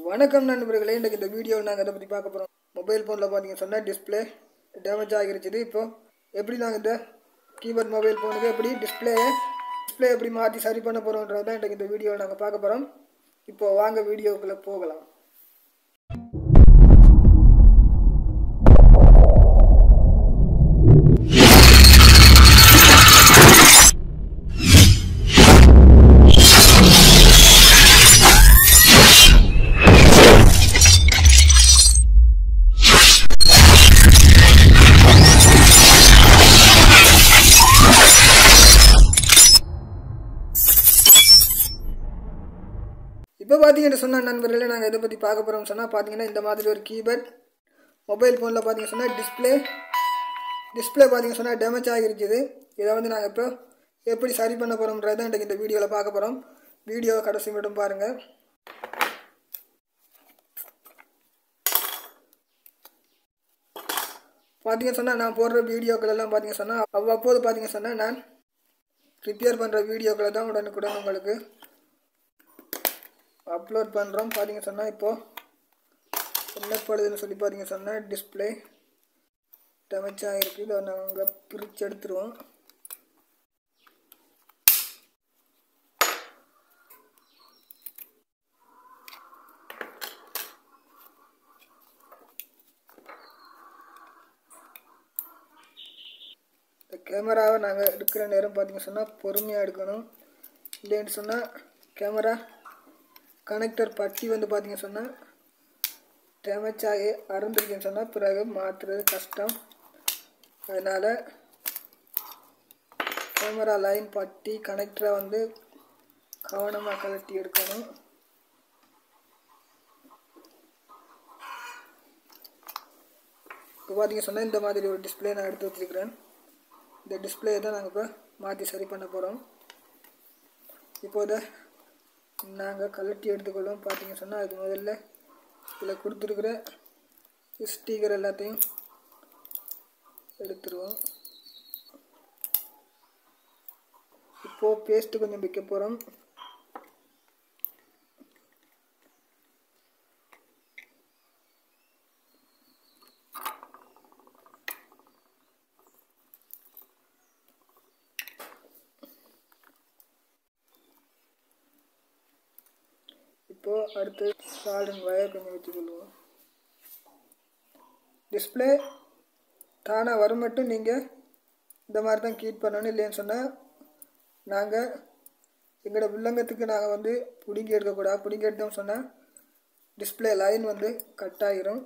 வணக்கம் நண்பர்களே இன்றைக்கு இந்த வீடியோ நாங்கள் எதை பற்றி பார்க்க போகிறோம் மொபைல் ஃபோனில் பார்த்தீங்க சொன்னால் டிஸ்பிளே டேமேஜ் ஆகிருச்சுது இப்போ எப்படி நாங்கள் இந்த கீபோர்ட் மொபைல் ஃபோனுக்கு எப்படி டிஸ்பிளேயை டிஸ்பிளே எப்படி மாற்றி சரி பண்ண போகிறோன்றது தான் இன்றைக்கு இந்த வீடியோவில் நாங்கள் பார்க்க போகிறோம் இப்போ வாங்க வீடியோக்குள்ளே போகலாம் இப்போ பார்த்தீங்கன்னு சொன்ன நண்பர்களே நாங்கள் எதை பற்றி பார்க்க போகிறோம்னு சொன்னால் பார்த்தீங்கன்னா இந்த மாதிரி ஒரு கீபோர்ட் மொபைல் ஃபோனில் பார்த்தீங்க சொன்னால் டிஸ்பிளே டிஸ்பிளே பார்த்தீங்க சொன்னால் டேமேஜ் ஆகிருக்குது இதை வந்து நாங்கள் இப்போ எப்படி சரி பண்ண போகிறோம்ன்றது தான் இன்றைக்கு இந்த வீடியோவில் பார்க்க போகிறோம் வீடியோவை கடைசி மட்டும் பாருங்கள் பார்த்தீங்க சொன்னால் நான் போடுற வீடியோக்கள் எல்லாம் பார்த்தீங்க சொன்னால் அவ்வப்போது பார்த்தீங்க சொன்னால் நான் ரிப்பேர் பண்ணுற வீடியோக்களை தான் உடனுக்குடன் உங்களுக்கு அப்லோட் பண்ணுறோம் பார்த்தீங்க சொன்னால் இப்போது என்ன படுதுன்னு சொல்லி பார்த்தீங்க சொன்னால் டிஸ்பிளே டேமேஜ் ஆகிருக்கு இதை நாங்கள் பிரித்து எடுத்துருவோம் இந்த கேமராவை நாங்கள் எடுக்கிற நேரம் பார்த்தீங்க சொன்னால் பொறுமையாக எடுக்கணும் இல்லைன்னு சொன்னால் கேமரா கனெக்டர் பட்டி வந்து பார்த்தீங்க சொன்னால் டேமேஜ் ஆகி அறந்துருக்குன்னு சொன்னால் பிறகு மாற்றுறது கஷ்டம் அதனால் கேமரா லைன் பட்டி கனெக்டரை வந்து கவனமாக கழட்டி எடுக்கணும் இப்போ பார்த்தீங்க சொன்னால் இந்த மாதிரி ஒரு டிஸ்பிளே நான் எடுத்து வச்சுருக்கிறேன் இந்த டிஸ்பிளே தான் நாங்கள் இப்போ மாற்றி சரி பண்ண போகிறோம் இப்போ இதை நாங்கள் கலட்டி எடுத்துக்கொள்வோம் பார்த்தீங்க சொன்னால் அதுக்கு முதல்ல இதில் கொடுத்துருக்குற ஸ்டீக்கர் எல்லாத்தையும் எடுத்துருவோம் இப்போது பேஸ்ட்டு கொஞ்சம் வைக்க போகிறோம் இப்போது அடுத்து சால்டன் வயர் கொஞ்சம் வச்சுக்கொள்வோம் டிஸ்பிளே தானாக வரும் மட்டும் நீங்கள் இந்த மாதிரி தான் கீட் பண்ணணும் இல்லைன்னு சொன்னால் நாங்கள் எங்களோட வில்லங்கத்துக்கு நாங்கள் வந்து பிடுங்கி எடுக்கக்கூடாது பிடுங்கி எடுத்தோம் சொன்னால் டிஸ்பிளே லைன் வந்து கட் ஆகிரும்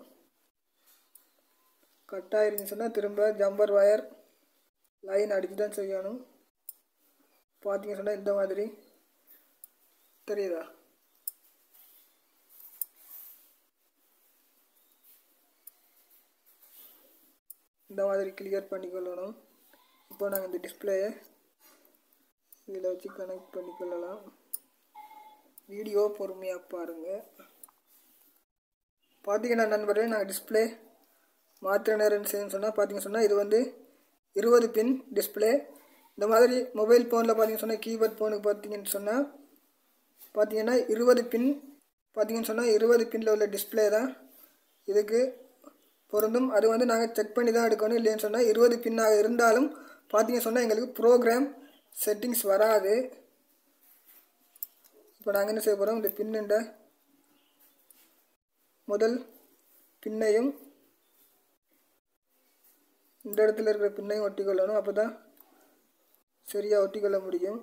கட் ஆயிருந்துன்னு சொன்னால் திரும்ப ஜம்பர் வயர் லைன் அடித்து தான் செய்யணும் பார்த்தீங்க சொன்னால் இந்த மாதிரி தெரியுதா இந்த மாதிரி கிளியர் பண்ணிக்கொள்ளணும் இப்போ நாங்கள் இந்த டிஸ்பிளேயை இதில் வச்சு கனெக்ட் பண்ணிக்கொள்ளலாம் வீடியோ பொறுமையாக பாருங்கள் பார்த்தீங்கன்னா நண்பர்களே நாங்கள் டிஸ்பிளே மாத்திர நேரம் செய்யணும்னு சொன்னால் பார்த்தீங்க சொன்னால் இது வந்து இருபது பின் டிஸ்பிளே இந்த மாதிரி மொபைல் ஃபோனில் பார்த்தீங்கன்னு சொன்னால் கீபோர்ட் ஃபோனுக்கு பார்த்தீங்கன்னு சொன்னால் பார்த்தீங்கன்னா இருபது பின் பார்த்தீங்கன்னு சொன்னால் இருபது பின்னில் உள்ள டிஸ்பிளே தான் இதுக்கு பொருந்தும் அது வந்து நாங்கள் செக் பண்ணி தான் எடுக்கணும் இல்லைன்னு சொன்னால் இருபது பின்னாக இருந்தாலும் பார்த்தீங்க சொன்னால் எங்களுக்கு ப்ரோக்ராம் செட்டிங்ஸ் வராது இப்போ நாங்கள் என்ன செய்ய போகிறோம் இந்த பின்னுண்ட முதல் பின்னையும் இந்த இடத்துல இருக்கிற பின்னையும் ஒட்டிக்கொள்ளணும் அப்போ தான் சரியாக ஒட்டிக்கொள்ள முடியும்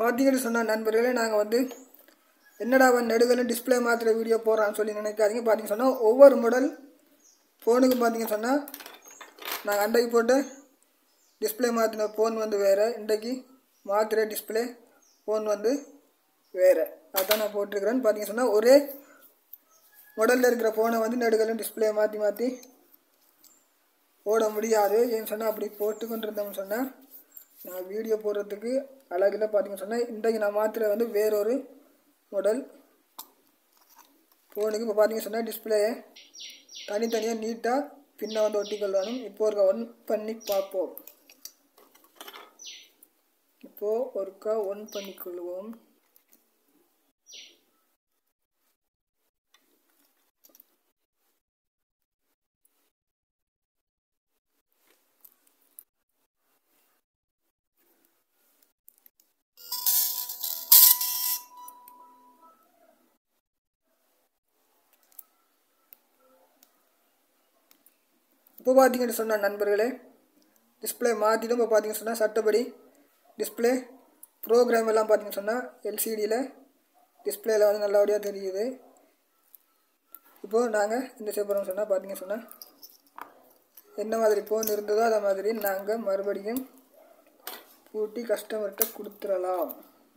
பார்த்தீங்கன்னு சொன்ன நண்பர்களே நாங்கள் வந்து என்னடா அவன் நெடுகளும் டிஸ்பிளே மாத்திர வீடியோ போடுறான்னு சொல்லி நினைக்காதீங்க பார்த்தீங்கன்னு சொன்னால் ஒவ்வொரு மாடல் ஃபோனுக்கு பார்த்தீங்கன்னு சொன்னால் நாங்கள் அன்றைக்கு போட்டு டிஸ்பிளே மாற்றின ஃபோன் வந்து வேறு இன்றைக்கு மாத்திர டிஸ்பிளே ஃபோன் வந்து வேறு அதான் நான் போட்டிருக்கிறேன்னு பார்த்தீங்கன்னு சொன்னால் ஒரே மாடலில் இருக்கிற ஃபோனை வந்து நெடுகளும் டிஸ்பிளே மாற்றி மாற்றி போட முடியாது ஏன்னு சொன்னால் அப்படி போட்டு கொண்டு இருந்தோம்னு சொன்னால் நான் வீடியோ போடுறதுக்கு அழகில் பார்த்தீங்கன்னு சொன்னால் இன்றைக்கு நான் மாத்திர வந்து வேறொரு மாடல் ஃபோனுக்கு இப்போ பார்த்தீங்கன்னு சொன்னால் டிஸ்பிளேயை தனித்தனியாக நீட்டாக பின்ன வந்து ஒட்டிக்கொள்ளணும் இப்போ ஒருக்கா ஒன் பண்ணி பார்ப்போம் இப்போது ஒருக்கா ஒன் பண்ணிக்கொள்வோம் இப்போ பார்த்தீங்கன்னு சொன்ன நண்பர்களே டிஸ்பிளே மாற்றிடும் இப்போ பார்த்தீங்கன்னு சொன்னால் சட்டப்படி டிஸ்பிளே ப்ரோக்ராம் எல்லாம் பார்த்தீங்கன்னு சொன்னால் எல்சிடியில் டிஸ்பிளேயில் வந்து நல்லபடியாக தெரியுது இப்போது நாங்கள் இந்த செய்யப்படுறோம் சொன்னால் பார்த்தீங்கன்னு சொன்னால் என்ன மாதிரி ஃபோன் இருந்ததோ அதை மாதிரி நாங்கள் மறுபடியும் பூட்டி கஸ்டமர்கிட்ட கொடுத்துடலாம்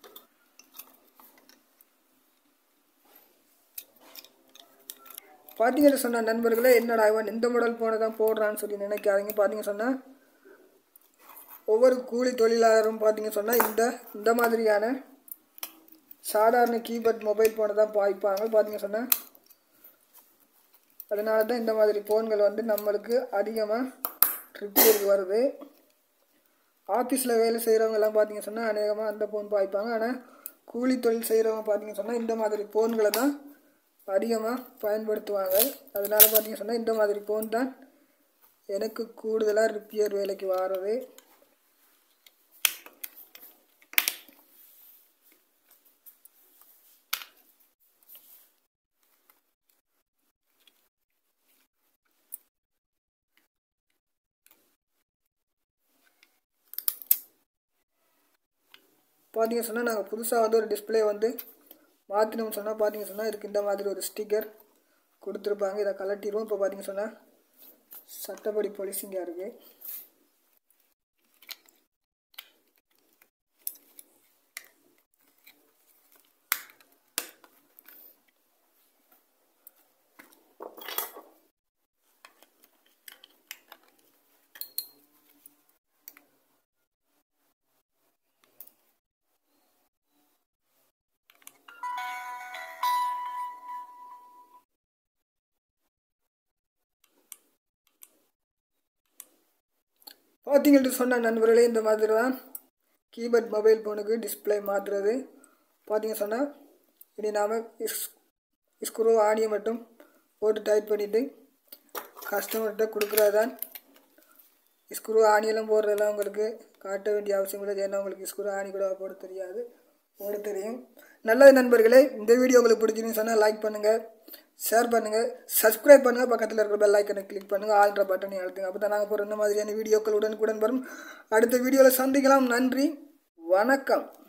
பார்த்தீங்கன்னு சொன்ன நண்பர்களே என்னடா இவன் இந்த மாடல் போனை தான் போடுறான்னு சொல்லி நினைக்காதீங்க பார்த்தீங்க சொன்னால் ஒவ்வொரு கூலி தொழிலாளரும் பார்த்தீங்க சொன்னால் இந்த இந்த மாதிரியான சாதாரண கீபோர்ட் மொபைல் ஃபோனை தான் பாய்ப்பாங்க பார்த்தீங்க சொன்னால் அதனால தான் இந்த மாதிரி ஃபோன்கள் வந்து நம்மளுக்கு அதிகமாக ரிப்பேருக்கு வருது ஆஃபீஸில் வேலை செய்கிறவங்க எல்லாம் பார்த்தீங்க சொன்னால் அநேகமாக அந்த ஃபோன் பாய்ப்பாங்க ஆனால் கூலி தொழில் செய்கிறவங்க பார்த்தீங்க சொன்னால் இந்த மாதிரி ஃபோன்களை தான் அதிகமாக பயன்படுத்துவாங்க அதனால பார்த்தீங்க சொன்னால் இந்த மாதிரி ஃபோன் தான் எனக்கு கூடுதலாக ரிப்பேர் வேலைக்கு வாரது பார்த்தீங்க சொன்னால் நாங்கள் புதுசாக வந்து ஒரு டிஸ்பிளே வந்து மாற்றினோம்னு சொன்னால் பார்த்தீங்க சொன்னால் இதுக்கு இந்த மாதிரி ஒரு ஸ்டிக்கர் கொடுத்துருப்பாங்க இதை கலட்டிடுவோம் இப்போ பார்த்தீங்க சொன்னால் சட்டப்படி பொலிசிங்காக இருக்குது பார்த்தீங்கன்னு சொன்ன நண்பர்களே இந்த மாதிரி தான் கீபோர்ட் மொபைல் ஃபோனுக்கு டிஸ்பிளே மாற்றுறது பார்த்தீங்க சொன்னால் இனி நாம் இஸ் ஸ்க்ரூ ஆணியை மட்டும் போட்டு டைட் பண்ணிவிட்டு கஸ்டமர்கிட்ட கொடுக்குறது தான் ஸ்க்ரூ ஆணியெல்லாம் போடுறதெல்லாம் உங்களுக்கு காட்ட வேண்டிய அவசியம் இல்லை ஏன்னா உங்களுக்கு ஸ்க்ரூ ஆணி கூட போட தெரியாது போட தெரியும் நல்லது நண்பர்களே இந்த வீடியோ உங்களுக்கு பிடிச்சிருந்துன்னு சொன்னால் லைக் பண்ணுங்கள் ஷேர் பண்ணுங்கள் சப்ஸ்கிரைப் பண்ணுங்கள் பக்கத்தில் இருக்கிற பெல் ஐக்கனை கிளிக் பண்ணுங்கள் ஆல்ற பட்டனை அழுத்துங்க அப்போ தான் நாங்கள் போகிற இந்த மாதிரியான வீடியோக்கள் உடனுக்குடன் வரும் அடுத்த வீடியோவில் சந்திக்கலாம் நன்றி வணக்கம்